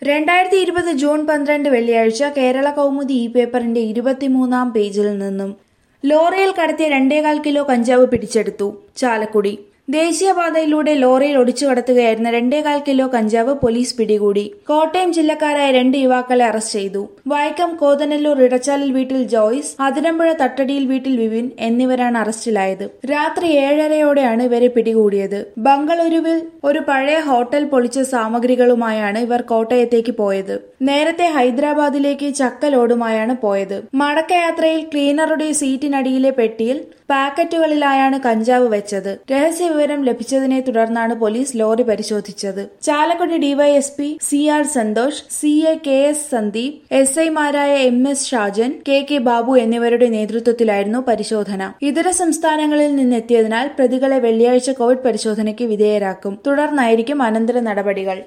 രണ്ടായിരത്തി ഇരുപത് ജൂൺ പന്ത്രണ്ട് വെള്ളിയാഴ്ച കേരള കൗമുദി ഇ പേപ്പറിന്റെ ഇരുപത്തിമൂന്നാം പേജിൽ നിന്നും ലോറിയിൽ കടത്തിയ രണ്ടേകാൽ കിലോ കഞ്ചാവ് പിടിച്ചെടുത്തു ചാലക്കുടി ദേശീയപാതയിലൂടെ ലോറിയിൽ ഒടിച്ചു കടത്തുകയായിരുന്ന രണ്ടേകാൽ കിലോ കഞ്ചാവ് പോലീസ് പിടികൂടി കോട്ടയം ജില്ലക്കാരായ രണ്ട് യുവാക്കളെ അറസ്റ്റ് ചെയ്തു വൈക്കം കോതനല്ലൂർ ഇടച്ചാലിൽ വീട്ടിൽ ജോയ്സ് അതിരമ്പുഴ തട്ടടിയിൽ വീട്ടിൽ വിപിൻ എന്നിവരാണ് അറസ്റ്റിലായത് രാത്രി ഏഴരയോടെയാണ് ഇവരെ പിടികൂടിയത് ബംഗളൂരുവിൽ ഒരു പഴയ ഹോട്ടൽ പൊളിച്ച സാമഗ്രികളുമായാണ് ഇവർ കോട്ടയത്തേക്ക് പോയത് നേരത്തെ ഹൈദരാബാദിലേക്ക് ചക്കലോടുമായാണ് പോയത് മടക്കയാത്രയിൽ ക്ലീനറുടെ സീറ്റിനടിയിലെ പെട്ടിയിൽ പാക്കറ്റുകളിലായാണ് കഞ്ചാവ് വെച്ചത് രഹസ്യ വിവരം ലഭിച്ചതിനെ തുടർന്നാണ് പോലീസ് ലോറി പരിശോധിച്ചത് Chalakudy DYSP C R Santhosh C A K S Sandeep S ഐമാരായ M S Shajan K K Babu എന്നിവരുടെ നേതൃത്വത്തിലായിരുന്നു പരിശോധന ഇതര സംസ്ഥാനങ്ങളിൽ നിന്നെത്തിയതിനാൽ പ്രതികളെ വെള്ളിയാഴ്ച കോവിഡ് പരിശോധനയ്ക്ക് വിധേയരാക്കും തുടർന്നായിരിക്കും അനന്തര നടപടികൾ